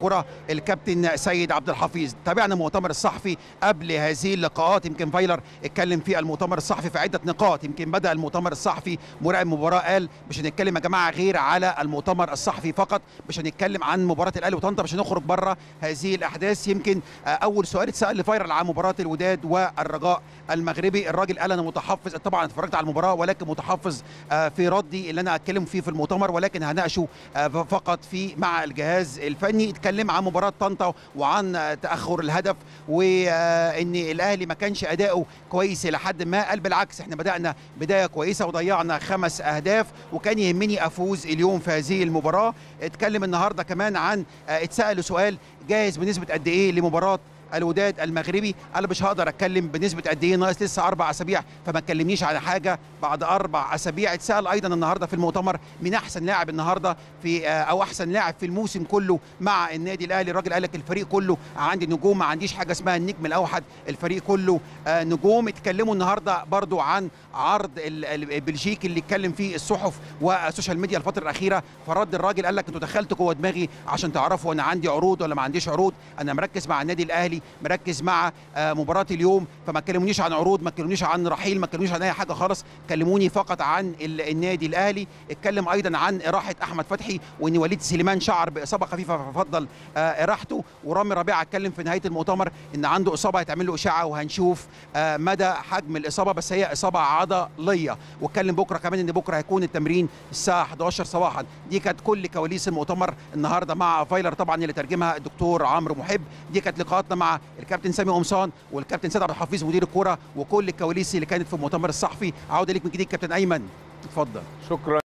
الكره الكابتن سيد عبد الحفيظ تابعنا المؤتمر الصحفي قبل هذه اللقاءات يمكن فايلر اتكلم في المؤتمر الصحفي في عده نقاط يمكن بدا المؤتمر الصحفي مراقب مباراه قال مش هنتكلم يا جماعه غير على المؤتمر الصحفي فقط مش هنتكلم عن مباراه الاهلي وطنطا مش هنخرج بره هذه الاحداث يمكن آه، اول سؤال اتسال لفايلر عن مباراه الوداد والرجاء المغربي الراجل قال انا متحفظ طبعا اتفرجت على المباراه ولكن متحفظ آه، في ردي اللي انا اتكلم فيه في المؤتمر ولكن هناقشه آه، فقط في مع الجهاز الفني اتكلم عن مباراه طنطا وعن آه، تاخر الهدف وان الاهلي ما كانش اداؤه كويس الى حد ما قال بالعكس احنا بدانا بدايه كويسه وضيعنا خمس اهداف وكان يهمني افوز اليوم في هذه المباراه اتكلم النهارده كمان عن آه، اتسال سؤال جاهز بنسبه قد ايه لمباراه الوداد المغربي انا مش هقدر اتكلم بنسبه قد ايه ناقص لسه اربع اسابيع فما تكلمنيش على حاجه بعد اربع اسابيع اتسال ايضا النهارده في المؤتمر مين احسن لاعب النهارده في آه، او احسن لاعب في الموسم كله مع النادي الاهلي الراجل قال لك الفريق كله عندي نجوم ما عنديش حاجه اسمها النجم الاوحد الفريق كله آه، نجوم اتكلموا النهارده برضو عن عرض ال- ال- البلجيكي اللي اتكلم فيه الصحف والسوشيال ميديا الفتره الاخيره فرد الراجل قال لك انتوا دخلتوا جوه دماغي عشان تعرفوا انا عندي عروض ولا ما عنديش عروض انا مركز مع النادي الاهلي مركز مع آه، مباراه اليوم فما تكلمونيش عن عروض ما تكلمونيش عن رحيل ما تكلمونيش عن اي حاجه خالص كلموني فقط عن ال- النادي الاهلي اتكلم ايضا عن راحه احمد فتحي وان وليد سليمان شعر باصابه خفيفه ففضل آه، راحته ورامي ربيعه اتكلم في نهايه المؤتمر ان عنده اصابه هيتعمل له اشعه وهنشوف آه، مدى حجم الاصابه بس هي اصابه عضليه واتكلم بكره كمان ان بكره هيكون التمرين الساعه 11 صباحا دي كانت كل كواليس المؤتمر النهارده مع فايلر طبعا اللي ترجمها الدكتور عمرو محب دي كانت لقاءاتنا مع الكابتن سامي قمصان والكابتن سيد عبد الحفيظ مدير الكوره وكل الكواليس اللي كانت في المؤتمر الصحفي عوده ليك من جديد كابتن ايمن اتفضل شكرا